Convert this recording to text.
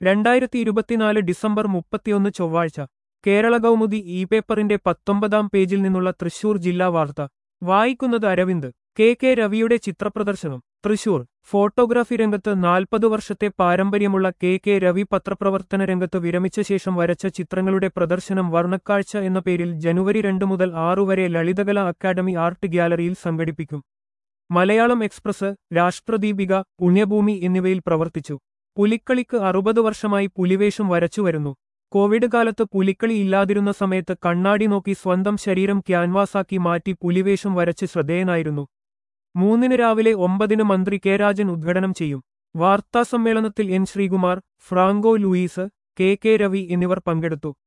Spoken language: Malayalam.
രണ്ടായിരത്തി ഇരുപത്തിനാല് ഡിസംബർ മുപ്പത്തിയൊന്ന് ചൊവ്വാഴ്ച കേരള കൗമുദി ഇ പേപ്പറിന്റെ പത്തൊമ്പതാം പേജിൽ നിന്നുള്ള തൃശൂർ ജില്ലാ വാർത്ത വായിക്കുന്നത് അരവിന്ദ് കെ കെ രവിയുടെ ചിത്രപ്രദർശനം തൃശൂർ ഫോട്ടോഗ്രാഫി രംഗത്ത് നാൽപ്പത് വർഷത്തെ പാരമ്പര്യമുള്ള കെ കെ രവി പത്രപ്രവർത്തന രംഗത്ത് വിരമിച്ച ശേഷം വരച്ച ചിത്രങ്ങളുടെ പ്രദർശനം വർണ്ണക്കാഴ്ച എന്ന പേരിൽ ജനുവരി രണ്ട് മുതൽ ആറു വരെ ലളിതകല അക്കാദമി ആർട്ട് ഗ്യാലറിയിൽ സംഘടിപ്പിക്കും മലയാളം എക്സ്പ്രസ് രാഷ്ട്രദീപിക പുണ്യഭൂമി എന്നിവയിൽ പ്രവർത്തിച്ചു പുലിക്കളിക്ക് അറുപത് വർഷമായി പുലിവേഷം വരച്ചുവരുന്നു കോവിഡ് കാലത്ത് പുലിക്കളി ഇല്ലാതിരുന്ന സമയത്ത് കണ്ണാടി നോക്കി സ്വന്തം ശരീരം ക്യാൻവാസാക്കി മാറ്റി പുലിവേഷം വരച്ച് ശ്രദ്ധേയനായിരുന്നു മൂന്നിന് രാവിലെ ഒമ്പതിന് മന്ത്രി കെ രാജൻ ഉദ്ഘാടനം ചെയ്യും വാർത്താസമ്മേളനത്തിൽ N Sreekumar Franco Louis K K Ravi എന്നിവർ പങ്കെടുത്തു